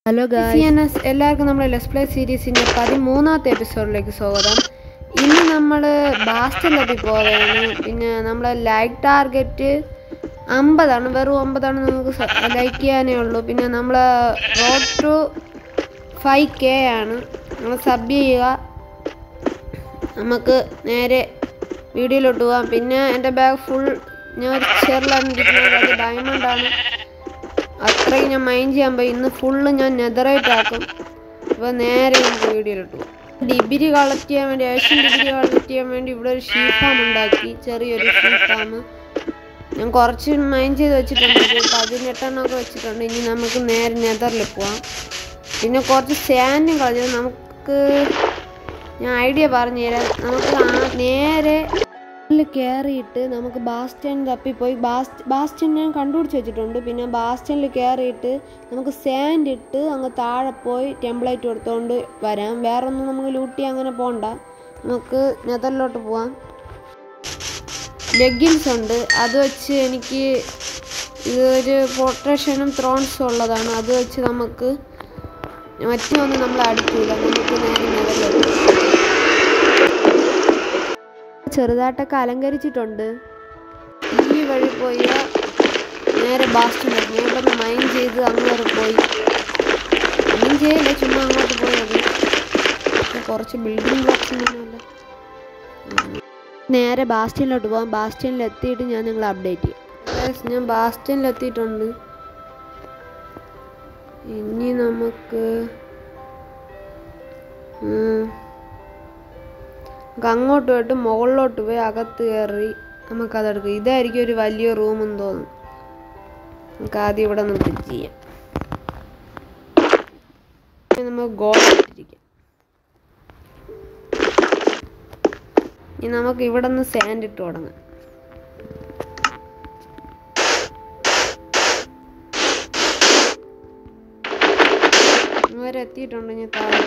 Hello C N S എല്ലാവർക്കും നമ്മുടെ less play സീരീസിൻ്റെ പതിമൂന്നാമത്തെ എപ്പിസോഡിലേക്ക് സ്വാഗതം ഇന്ന് നമ്മൾ ബാസ്റ്റലിലേക്ക് പോവുകയാണ് പിന്നെ നമ്മളെ ലൈക്ക് ടാർഗറ്റ് അമ്പതാണ് വെറും അമ്പതാണ് നമുക്ക് ലൈക്ക് ചെയ്യാനേ ഉള്ളൂ പിന്നെ നമ്മൾ റോഡ് ടു ഫൈവ് കെ ആണ് നമ്മൾ സബ് ചെയ്യുക നമുക്ക് നേരെ വീഡിയോയിലോട്ട് പോകാം പിന്നെ എൻ്റെ ബാഗ് ഫുൾ ഞാൻ ഒരു ചെറിലാണ് ഇരിക്കുന്നത് അത് ഡയമണ്ടാണ് അത്രയും ഞാൻ മൈൻഡ് ചെയ്യാൻ പോയി ഇന്ന് ഫുള്ള് ഞാൻ നെതറായിട്ട് ആക്കും അപ്പോൾ നേരെ നമുക്ക് വീഡിയോയിലിട്ട് പോകും ഡിഗ്രി കളക്ട് ചെയ്യാൻ വേണ്ടി ഏഷ്യൻ ഡിഗ്രി കളക്ട് ചെയ്യാൻ വേണ്ടി ഇവിടെ ഒരു ഷീ ഫാം ഉണ്ടാക്കി ചെറിയൊരു ഷീ ഫാം ഞാൻ കുറച്ച് മൈൻഡ് ചെയ്ത് വെച്ചിട്ടുണ്ട് ഒരു പതിനെട്ടെണ്ണമൊക്കെ വെച്ചിട്ടുണ്ട് ഇനി നമുക്ക് നേരെ നെതറിൽ പോവാം പിന്നെ കുറച്ച് സാൻഡും കളഞ്ഞത് നമുക്ക് ഞാൻ ഐഡിയ പറഞ്ഞുതരാം നമുക്ക് ആ നേരെ കയറിയിട്ട് നമുക്ക് ബാസ്റ്റൻ തപ്പിപ്പോയി ബാസ്റ്റ് ബാസ്റ്റൻ ഞാൻ കണ്ടുപിടിച്ച് വെച്ചിട്ടുണ്ട് പിന്നെ ബാസ്റ്റനിൽ കയറിയിട്ട് നമുക്ക് സാൻഡ് ഇട്ട് അങ്ങ് താഴെ പോയി ടെംപ്ലേറ്റ് കൊടുത്തുകൊണ്ട് വരാം വേറെ ഒന്നും നമുക്ക് ലൂട്ടി അങ്ങനെ പോകണ്ട നമുക്ക് നെതറിലോട്ട് പോവാം ലെഗിൻസ് ഉണ്ട് അത് വെച്ച് എനിക്ക് ഇതൊരു പൊട്ടേഷനും ത്രോൺസും ഉള്ളതാണ് അത് വെച്ച് നമുക്ക് മറ്റൊന്നും നമ്മൾ അടിക്കില്ല നമുക്ക് നേരെ നെതറിലോട്ട് ചെറുതായിട്ടൊക്കെ അലങ്കരിച്ചിട്ടുണ്ട് ഈ വഴി പോയി നേരെ ബാസ്റ്റ് ഞാൻ ഇവിടെ നിന്ന് മൈൻഡ് ചെയ്ത് അങ്ങോട്ട് പോയി മൈൻഡ് ചെയ്യില്ല ചുമ്മാ അങ്ങോട്ട് പോയത് കുറച്ച് ബിൽഡിംഗ് ബ്ലോക്സ് ഒന്നുമല്ല നേരെ ബാസ്റ്റനിലോട്ട് പോകാം ബാസ്റ്റനിൽ എത്തിയിട്ട് ഞാൻ നിങ്ങളെ അപ്ഡേറ്റ് ചെയ്യാം ഞാൻ ബാസ്റ്റനിൽ എത്തിയിട്ടുണ്ട് ഇനി നമുക്ക് നമുക്ക് അങ്ങോട്ട് പോയിട്ട് മുകളിലോട്ട് പോയി അകത്ത് കയറി നമുക്കതെടുക്കാം ഇതായിരിക്കും ഒരു വലിയ റൂമെന്ന് തോന്നുന്നു നമുക്ക് ആദ്യം ഇവിടെ നിന്ന് പിച്ച് ചെയ്യാം നമുക്ക് ഗോൾഡ് ഇട്ടിരിക്കാം ഇനി നമുക്ക് ഇവിടെ നിന്ന് സാൻഡ് ഇട്ട് തുടങ്ങാം വരെ എത്തിയിട്ടുണ്ട് ഞാൻ താഴെ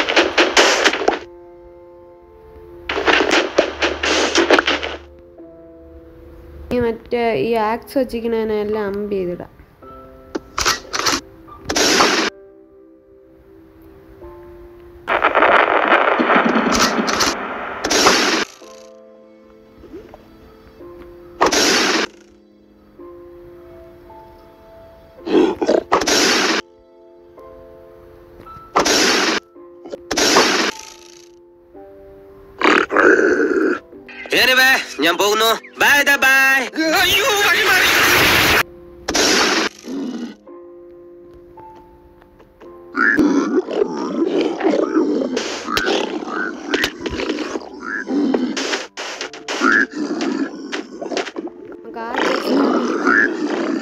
ഈ മറ്റേ ഈ ആക്സ് വെച്ചിരിക്കണതിനെല്ലാം അമ്പ് ചെയ്തിടാം എനിവേ ഞാൻ പോകുന്നു ബൈ ബൈ അയ്യോ വഴി മാറി നമുക്ക് ആദ്യം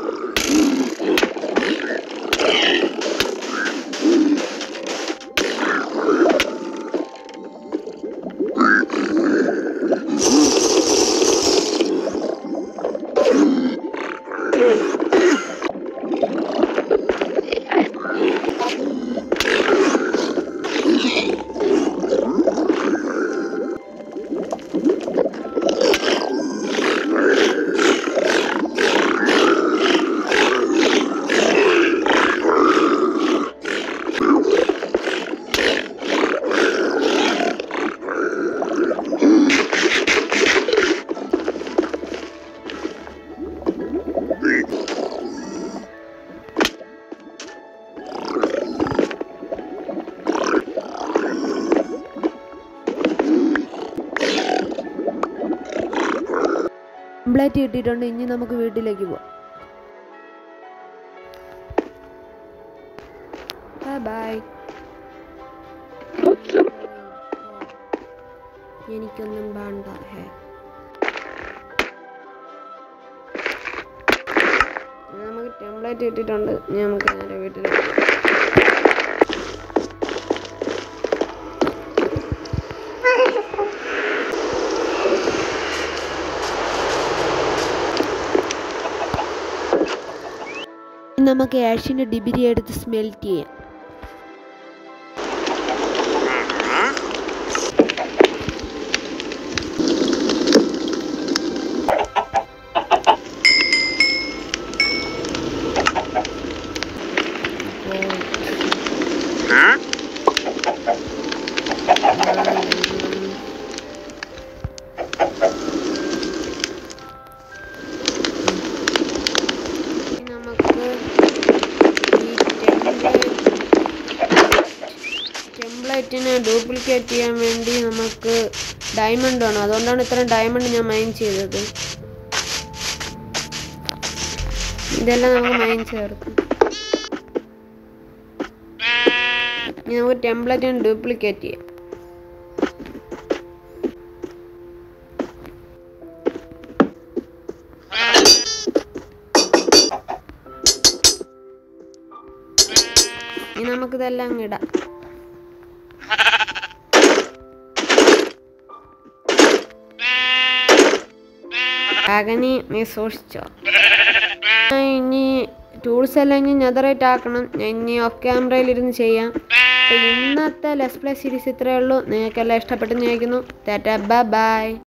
കംപ്ലീറ്റ് കിട്ടിയിട്ടുണ്ട് ഇനി നമുക്ക് വീട്ടിലേക്ക് പോവാം ബൈ എനിക്കൊന്നും വേണ്ട ഹേ നമുക്ക് ടെംപ്ലേറ്റ് കിട്ടിയിട്ടുണ്ട് ഇനി നമുക്ക് നേരെ വീട്ടിലേക്ക് പോവാം. നമുക്ക് ആഷിൻ്റെ ഡിബിരി എടുത്ത് സ്മെൽറ്റ് ചെയ്യാം അപ്പോൾ ടെംപ്ലേറ്റിനെ ഡ്യൂപ്ലിക്കേറ്റ് ചെയ്യാൻ വേണ്ടി നമുക്ക് ഡയമണ്ട് വേണം അതുകൊണ്ടാണ് ഇത്രയും ഡയമണ്ട് ഞാൻ മൈൻ ചെയ്തത് ഇതെല്ലാം നമുക്ക് മൈൻ ചേർക്കാം ഇനി നമുക്ക് ടെംപ്ലേറ്റിനെ ഡ്യൂപ്ലിക്കേറ്റ് ചെയ്യാം ഇനി നമുക്കിതെല്ലാം അങ്ങ് ഇടാം അകനി നീ സൂക്ഷിച്ചോ ഞാൻ ഇനി ടൂൾസ് എല്ലാം ഇനി നെതറേറ്റ് ആക്കണം ഞാൻ ഇനി ഓഫ് ക്യാമറയിൽ ഇരുന്ന് ചെയ്യാം അപ്പോൾ ഇന്നത്തെ ലെസ് പ്ലേ സീരീസ് ഇത്രയേ ഉള്ളൂ നിങ്ങൾക്കെല്ലാം ഇഷ്ടപ്പെട്ടെന്ന് ചോദിക്കുന്നു ടാറ്റ ബൈ ബൈ